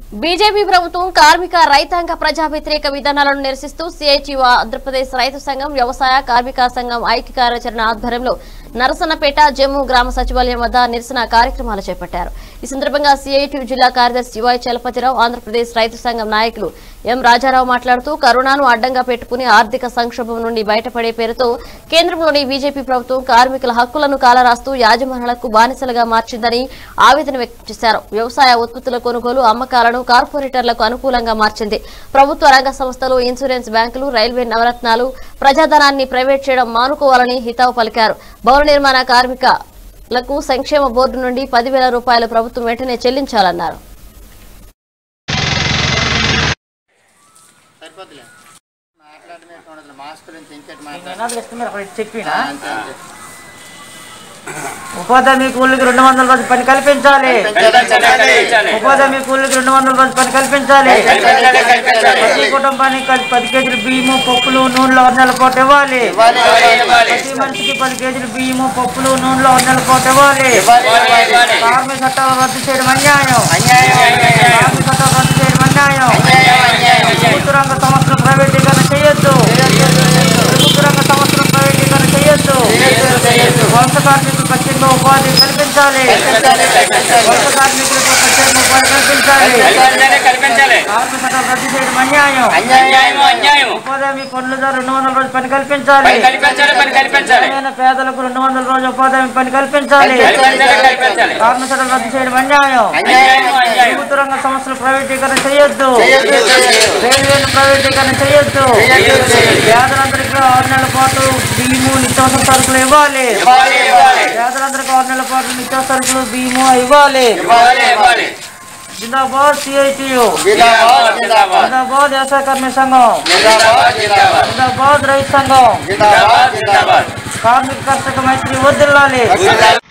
BJP ప్రభుత్వం కార్మిక రైతాంగ ప్రజా వ్యతిరేక విధానాలను నిరసిస్తూ సిఐటియు ఆంధ్రప్రదేశ్ రైతు సంఘం వ్యవసాయ కార్మిక సంఘం ఐక్య కార్యాచరణ ఆధ్వర్యంలో నరసన్నపేట జమ్మూ గ్రామ సచివాలయం వద్ద నిరసన కార్యక్రమాలు చేపట్టారు ఈ సందర్భంగా సిఐటియు జిల్లా కార్యదర్శి వై చలపతిరావు ఆంధ్రప్రదేశ్ రైతు సంఘం నాయకులు ఎం రాజారావు మాట్లాడుతూ కరోనాను అడ్డంగా పెట్టుకుని ఆర్థిక సంక్షోభం నుండి బయటపడే పేరుతో కేంద్రంలోని బీజేపీ ప్రభుత్వం కార్మికుల హక్కులను కాలరాస్తూ యాజమాన్యాలకు బానిసలుగా మార్చిందని ఆవేదన వ్యక్తం చేశారు వ్యవసాయ ఉత్పత్తుల కొనుగోలు అమ్మకాలను కార్పొరేటర్లకు అనుకూలంగా మార్చింది ప్రభుత్వ రంగ సంస్థలు ఇన్సూరెన్స్ బ్యాంకులు రైల్వే నవరత్నాలు ప్రజాధనాన్ని ప్రైవేట్ చేయడం మానుకోవాలని హితావు పలికారు భవన నిర్మాణ కార్మికులకు సంక్షేమ బోర్డు నుండి పదివేల రూపాయలు ప్రభుత్వం వెంటనే చెల్లించాలన్నారు సరిపోతులే మాట్లాడినట్టు ఉండదు మాస్క్ గురించి ఇంకేటి నేను మాట్లాడాలి ఏనాడు ఇస్తున్నారు అక్కడ చెప్పినా అంతే అంతే ఉపాధి కూలీకి రెండు వందల రోజు పని కల్పించాలి ఉపాధి కూలీకి రెండు వందల రోజు పని కల్పించాలి ప్రతి కుటుంబానికి కలిసి పది కేజీలు బియ్యము పప్పులు నూనెలో ఆరు నెలల పాటు ఇవ్వాలి ప్రతి మనిషికి పది కేజీలు బియ్యము పప్పులు నూనెలో ఆరు నెలల పాటు ఇవ్వాలి కార్మిక చట్టాలు రద్దు చేయడం అన్యాయం కార్మిక చట్టాలు రద్దు చేయడం అన్యాయం ప్రభుత్వ రంగ సంస్థలు ప్రైవేటీకరణ చేయొద్దు ప్రభుత్వ రంగ సంస్థలు ప్రైవేటీకరణ చేయొద్దు వలస కార్మికులకు ప్రత్యేక ఉపాధి కల్పించాలి వలస కార్మికులకు ప్రత్యేక ఉపాధి కల్పించాలి కార్మిక చట్టాలు రద్దు చేయడం అన్యాయం ఉపాధి హామీ పనుల ద్వారా రెండు వందల రోజు పని కల్పించాలి గ్రామీణ పేదలకు రెండు వందల రోజు ఉపాధి హామీ పని కల్పించాలి కార్మిక చట్టాలు రద్దు చేయడం అన్యాయం ప్రభుత్వ రంగ సంస్థలు ప్రైవేటీకరణ చేయొద్దు రైల్వేను ప్రైవేటీకరణ చేయొద్దు పేదలందరికీ ఆరు నెలల పాటు బియ్యము నిత్యావసర సరుకులు ఇవ్వాలి పేదలందరికీ ఆరు నెలల పాటు నిత్యావసర సరుకులు బియ్యము ఇవ్వాలి జిందాబాద్ సిఐటియు జిందాబాద్ వ్యవసాయ కార్మిక సంఘం జిందాబాద్ రైతు సంఘం కార్మిక కర్షక మైత్రి వదిలాలి